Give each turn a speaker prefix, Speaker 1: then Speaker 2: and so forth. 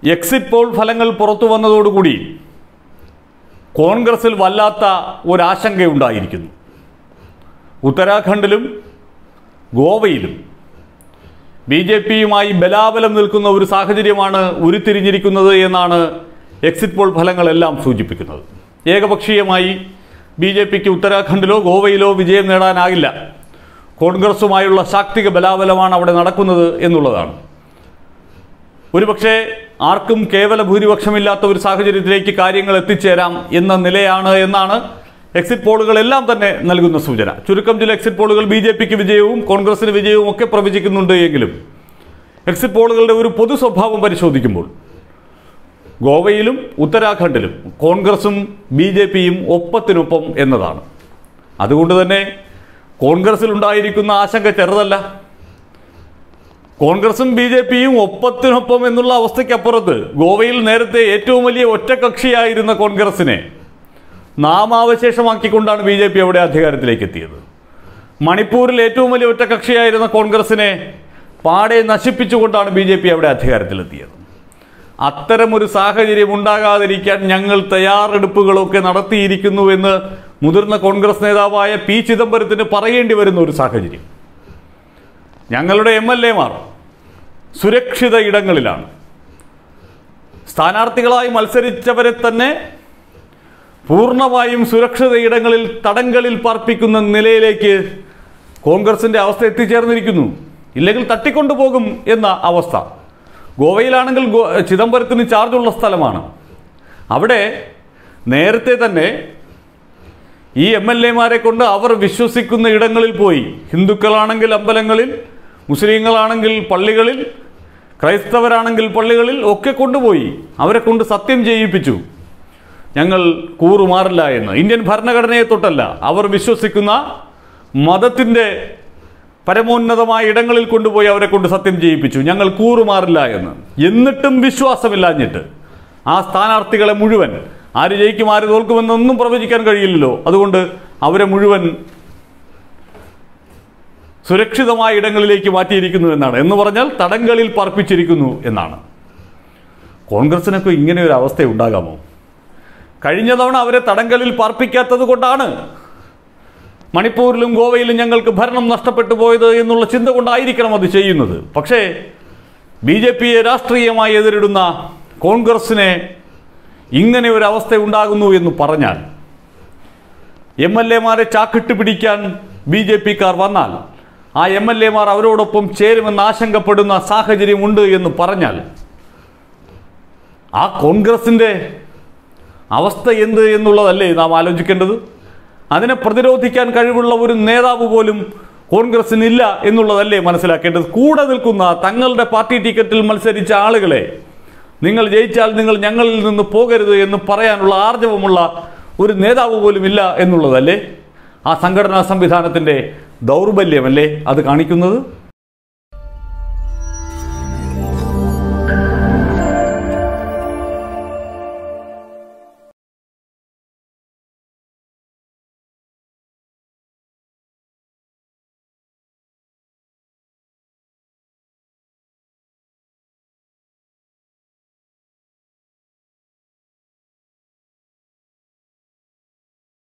Speaker 1: exit poll ഫലങ്ങൾ പുറത്തു വന്നതോടുകൂടി കോൺഗ്രസിൽ വല്ലാത്ത ഒരാശങ്കയുണ്ടായിരിക്കുന്നു ഉത്തരാഖണ്ഡിലും ഗോവയിലും ബി ജെ പിയുമായി ബലാബലം നിൽക്കുന്ന ഒരു സാഹചര്യമാണ് ഉരുത്തിരിഞ്ഞിരിക്കുന്നത് എന്നാണ് എക്സിറ്റ് പോൾ ഫലങ്ങളെല്ലാം സൂചിപ്പിക്കുന്നത് ഏകപക്ഷീയമായി ബി ജെ പിക്ക് ഉത്തരാഖണ്ഡിലോ ഗോവയിലോ വിജയം നേടാനാകില്ല കോൺഗ്രസുമായുള്ള ശാക്തിക ബലാബലമാണ് അവിടെ നടക്കുന്നത് എന്നുള്ളതാണ് ഒരുപക്ഷെ ആർക്കും കേവല ഭൂരിപക്ഷമില്ലാത്ത ഒരു സാഹചര്യത്തിലേക്ക് കാര്യങ്ങൾ എത്തിച്ചേരാം എന്ന നിലയാണ് എന്നാണ് എക്സിറ്റ് പോളുകളെല്ലാം തന്നെ നൽകുന്ന സൂചന ചുരുക്കം ചില എക്സിറ്റ് പോളുകൾ ബി ജെ പിക്ക് വിജയവും കോൺഗ്രസിന് വിജയവും ഒക്കെ പ്രവചിക്കുന്നുണ്ട് എങ്കിലും എക്സിറ്റ് പോളുകളുടെ ഒരു പൊതു സ്വഭാവം പരിശോധിക്കുമ്പോൾ ഗോവയിലും ഉത്തരാഖണ്ഡിലും കോൺഗ്രസും ബി ജെ പിയും ഒപ്പത്തിനൊപ്പം എന്നതാണ് അതുകൊണ്ട് തന്നെ കോൺഗ്രസിലുണ്ടായിരിക്കുന്ന ആശങ്ക ചെറുതല്ല കോൺഗ്രസും ബി ജെ പിയും ഒപ്പത്തിനൊപ്പം എന്നുള്ള അവസ്ഥയ്ക്കപ്പുറത്ത് ഗോവയിൽ നേരത്തെ ഏറ്റവും വലിയ ഒറ്റകക്ഷിയായിരുന്ന കോൺഗ്രസിനെ നാമാവശേഷമാക്കിക്കൊണ്ടാണ് ബി ജെ പി അവിടെ അധികാരത്തിലേക്ക് എത്തിയത് മണിപ്പൂരിൽ ഏറ്റവും വലിയ ഒറ്റകക്ഷിയായിരുന്ന കോൺഗ്രസിനെ പാടെ നശിപ്പിച്ചുകൊണ്ടാണ് ബി ജെ പി അവിടെ അധികാരത്തിലെത്തിയത് അത്തരമൊരു സാഹചര്യം ഉണ്ടാകാതിരിക്കാൻ ഞങ്ങൾ തയ്യാറെടുപ്പുകളൊക്കെ നടത്തിയിരിക്കുന്നുവെന്ന് മുതിർന്ന കോൺഗ്രസ് നേതാവായ പി ചിദംബരത്തിന് പറയേണ്ടി വരുന്ന ഒരു സാഹചര്യം ഞങ്ങളുടെ എം എൽ എമാർ സുരക്ഷിത ഇടങ്ങളിലാണ് സ്ഥാനാർത്ഥികളായി മത്സരിച്ചവരെ തന്നെ പൂർണ്ണമായും സുരക്ഷിത ഇടങ്ങളിൽ തടങ്കലിൽ പാർപ്പിക്കുന്ന നിലയിലേക്ക് കോൺഗ്രസിന്റെ അവസ്ഥ എത്തിച്ചേർന്നിരിക്കുന്നു ഇല്ലെങ്കിൽ തട്ടിക്കൊണ്ടുപോകും എന്ന അവസ്ഥ ഗോവയിലാണെങ്കിൽ ഗോ ചിദംബരത്തിന് ചാർജുള്ള സ്ഥലമാണ് അവിടെ നേരത്തെ തന്നെ ഈ എം എൽ എമാരെ കൊണ്ട് അവർ വിശ്വസിക്കുന്ന ഇടങ്ങളിൽ പോയി ഹിന്ദുക്കളാണെങ്കിൽ അമ്പലങ്ങളിൽ മുസ്ലിങ്ങളാണെങ്കിൽ പള്ളികളിൽ ക്രൈസ്തവരാണെങ്കിൽ പള്ളികളിൽ ഒക്കെ കൊണ്ടുപോയി അവരെ കൊണ്ട് സത്യം ചെയ്യിപ്പിച്ചു ഞങ്ങൾ കൂറുമാറില്ല എന്ന് ഇന്ത്യൻ ഭരണഘടനയെ തൊട്ടല്ല അവർ വിശ്വസിക്കുന്ന മതത്തിൻ്റെ പരമോന്നതമായ ഇടങ്ങളിൽ കൊണ്ടുപോയി അവരെ കൊണ്ട് സത്യം ചെയ്യിപ്പിച്ചു ഞങ്ങൾ കൂറുമാറില്ല എന്ന് എന്നിട്ടും വിശ്വാസമില്ലാഞ്ഞിട്ട് ആ സ്ഥാനാർത്ഥികളെ മുഴുവൻ ആര് ജയിക്കും ആര് തോൽക്കുമെന്നൊന്നും പ്രവചിക്കാൻ കഴിയില്ലല്ലോ അതുകൊണ്ട് അവരെ മുഴുവൻ സുരക്ഷിതമായ ഇടങ്ങളിലേക്ക് മാറ്റിയിരിക്കുന്നു എന്നാണ് എന്ന് പറഞ്ഞാൽ തടങ്കലിൽ പാർപ്പിച്ചിരിക്കുന്നു എന്നാണ് കോൺഗ്രസിനൊക്കെ ഇങ്ങനെ ഒരു അവസ്ഥ ഉണ്ടാകാമോ കഴിഞ്ഞ തവണ അവരെ തടങ്കലിൽ പാർപ്പിക്കാത്തത് കൊണ്ടാണ് മണിപ്പൂരിലും ഗോവയിലും ഞങ്ങൾക്ക് ഭരണം നഷ്ടപ്പെട്ടു പോയത് എന്നുള്ള ചിന്ത കൊണ്ടായിരിക്കണം അത് ചെയ്യുന്നത് പക്ഷേ ബി ജെ പിയെ രാഷ്ട്രീയമായി എതിരിടുന്ന കോൺഗ്രസിനെ ഇങ്ങനെ ഒരു അവസ്ഥ ഉണ്ടാകുന്നു എന്ന് പറഞ്ഞാൽ എം എൽ എമാരെ ചാക്കിട്ട് പിടിക്കാൻ ബി ജെ പിക്കാർ വന്നാൽ ആ എം എൽ എമാർ അവരോടൊപ്പം ചേരുമെന്ന് ആശങ്കപ്പെടുന്ന സാഹചര്യമുണ്ട് എന്ന് പറഞ്ഞാൽ ആ കോൺഗ്രസിൻ്റെ അവസ്ഥ എന്ത് എന്നുള്ളതല്ലേ നാം ആലോചിക്കേണ്ടത് അതിനെ പ്രതിരോധിക്കാൻ കഴിവുള്ള ഒരു നേതാവ് പോലും കോൺഗ്രസിനില്ല എന്നുള്ളതല്ലേ മനസ്സിലാക്കേണ്ടത് കൂടെ നിൽക്കുന്ന തങ്ങളുടെ പാർട്ടി ടിക്കറ്റിൽ മത്സരിച്ച ആളുകളെ നിങ്ങൾ ജയിച്ചാൽ നിങ്ങൾ ഞങ്ങളിൽ നിന്ന് പോകരുത് എന്ന് പറയാനുള്ള ആർജവമുള്ള ഒരു നേതാവ് പോലും ഇല്ല എന്നുള്ളതല്ലേ ആ സംഘടനാ സംവിധാനത്തിൻ്റെ ദൗർബല്യമല്ലേ അത് കാണിക്കുന്നത്